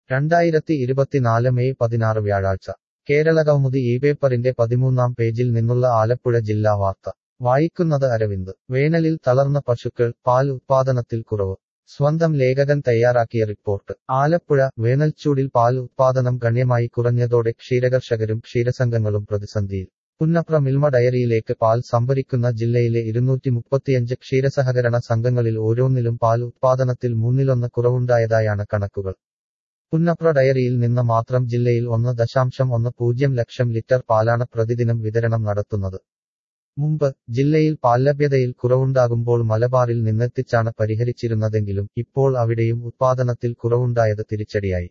രണ്ടായിരത്തി ഇരുപത്തിനാല് മെയ് പതിനാറ് വ്യാഴാഴ്ച കേരളകൗമുദി ഈ പേപ്പറിന്റെ പതിമൂന്നാം പേജിൽ നിന്നുള്ള ആലപ്പുഴ ജില്ലാ വാർത്ത വായിക്കുന്നത് അരവിന്ദ് വേനലിൽ തളർന്ന പശുക്കൾ പാൽ ഉത്പാദനത്തിൽ കുറവ് സ്വന്തം ലേഖകൻ തയ്യാറാക്കിയ റിപ്പോർട്ട് ആലപ്പുഴ വേനൽച്ചൂടിൽ പാൽ ഉത്പാദനം ഗണ്യമായി കുറഞ്ഞതോടെ ക്ഷീരകർഷകരും ക്ഷീരസംഘങ്ങളും പ്രതിസന്ധിയിൽ പുന്നപ്ര മിൽമ ഡയറിയിലേക്ക് പാൽ സംഭരിക്കുന്ന ജില്ലയിലെ ഇരുന്നൂറ്റി മുപ്പത്തിയഞ്ച് ക്ഷീരസഹകരണ സംഘങ്ങളിൽ ഓരോന്നിലും പാൽ ഉത്പാദനത്തിൽ മൂന്നിലൊന്ന് കുറവുണ്ടായതായാണ് കണക്കുകൾ പുന്നപ്ര ഡയറിയിൽ നിന്ന് മാത്രം ജില്ലയിൽ ഒന്ന് ദശാംശം ഒന്ന് പൂജ്യം ലക്ഷം ലിറ്റർ പാലാണ് പ്രതിദിനം വിതരണം നടത്തുന്നത് മുമ്പ് ജില്ലയിൽ പാൽലഭ്യതയിൽ കുറവുണ്ടാകുമ്പോൾ മലബാറിൽ നിന്നെത്തിച്ചാണ് പരിഹരിച്ചിരുന്നതെങ്കിലും ഇപ്പോൾ അവിടെയും ഉത്പാദനത്തിൽ കുറവുണ്ടായത് തിരിച്ചടിയായി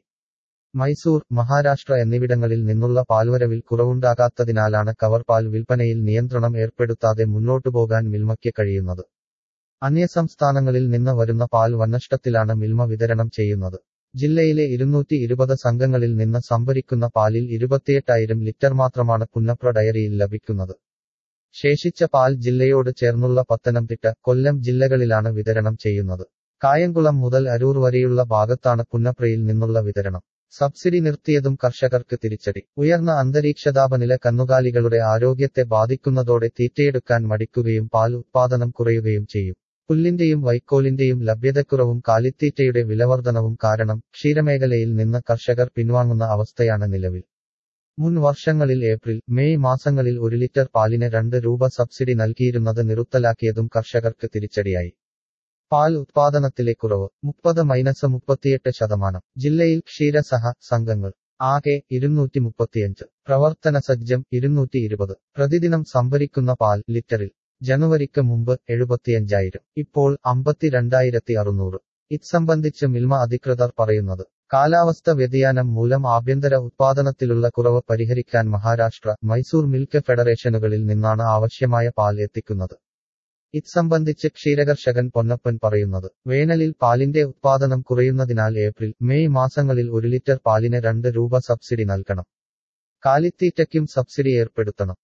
മൈസൂർ മഹാരാഷ്ട്ര എന്നിവിടങ്ങളിൽ നിന്നുള്ള പാൽവരവിൽ കുറവുണ്ടാകാത്തതിനാലാണ് കവർ പാൽ വിൽപ്പനയിൽ നിയന്ത്രണം ഏർപ്പെടുത്താതെ മുന്നോട്ടുപോകാൻ മിൽമയ്ക്ക് കഴിയുന്നത് അന്യസംസ്ഥാനങ്ങളിൽ നിന്ന് വരുന്ന പാൽ വന്നഷ്ടത്തിലാണ് മിൽമ വിതരണം ചെയ്യുന്നത് ജില്ലയിലെ ഇരുന്നൂറ്റി ഇരുപത് സംഘങ്ങളിൽ നിന്ന് സംഭരിക്കുന്ന പാലിൽ ഇരുപത്തിയെട്ടായിരം ലിറ്റർ മാത്രമാണ് പുന്നപ്ര ഡയറിയിൽ ലഭിക്കുന്നത് ശേഷിച്ച പാൽ ജില്ലയോട് ചേർന്നുള്ള പത്തനംതിട്ട കൊല്ലം ജില്ലകളിലാണ് വിതരണം ചെയ്യുന്നത് കായംകുളം മുതൽ അരൂർ വരെയുള്ള ഭാഗത്താണ് പുന്നപ്രയിൽ നിന്നുള്ള വിതരണം സബ്സിഡി നിർത്തിയതും കർഷകർക്ക് തിരിച്ചടി ഉയർന്ന അന്തരീക്ഷതാപനില കന്നുകാലികളുടെ ആരോഗ്യത്തെ ബാധിക്കുന്നതോടെ തീറ്റയെടുക്കാൻ മടിക്കുകയും പാൽ ഉത്പാദനം കുറയുകയും ചെയ്യും പുല്ലിന്റെയും വൈക്കോലിന്റെയും ലഭ്യതക്കുറവും കാലിത്തീറ്റയുടെ വിലവർധനവും കാരണം ക്ഷീരമേഖലയിൽ നിന്ന് കർഷകർ പിൻവാങ്ങുന്ന അവസ്ഥയാണ് നിലവിൽ മുൻ വർഷങ്ങളിൽ ഏപ്രിൽ മെയ് മാസങ്ങളിൽ ഒരു ലിറ്റർ പാലിന് രണ്ട് രൂപ സബ്സിഡി നൽകിയിരുന്നത് നിറുത്തലാക്കിയതും കർഷകർക്ക് തിരിച്ചടിയായി പാൽ ഉത്പാദനത്തിലെ കുറവ് മുപ്പത് മൈനസ് മുപ്പത്തിയെട്ട് ശതമാനം ജില്ലയിൽ ക്ഷീരസഹ സംഘങ്ങൾ ആകെ ഇരുന്നൂറ്റി മുപ്പത്തിയഞ്ച് പ്രവർത്തന സജ്ജം ഇരുന്നൂറ്റി ഇരുപത് പ്രതിദിനം സംഭരിക്കുന്ന പാൽ ലിറ്ററിൽ ജനുവരിക്ക് മുമ്പ് എഴുപത്തിയഞ്ചായിരം ഇപ്പോൾ അമ്പത്തിരണ്ടായിരത്തി അറുന്നൂറ് ഇത്സംബന്ധിച്ച് മിൽമ അധികൃതർ പറയുന്നത് കാലാവസ്ഥ വ്യതിയാനം മൂലം ആഭ്യന്തര ഉത്പാദനത്തിലുള്ള കുറവ് പരിഹരിക്കാൻ മഹാരാഷ്ട്ര മൈസൂർ മിൽക്ക് ഫെഡറേഷനുകളിൽ നിന്നാണ് ആവശ്യമായ പാൽ എത്തിക്കുന്നത് ഇത്സംബന്ധിച്ച് ക്ഷീരകർഷകൻ പൊന്നപ്പൻ പറയുന്നത് വേനലിൽ പാലിന്റെ ഉത്പാദനം കുറയുന്നതിനാൽ ഏപ്രിൽ മെയ് മാസങ്ങളിൽ ഒരു ലിറ്റർ പാലിന് രണ്ട് രൂപ സബ്സിഡി നൽകണം കാലിത്തീറ്റയ്ക്കും സബ്സിഡി ഏർപ്പെടുത്തണം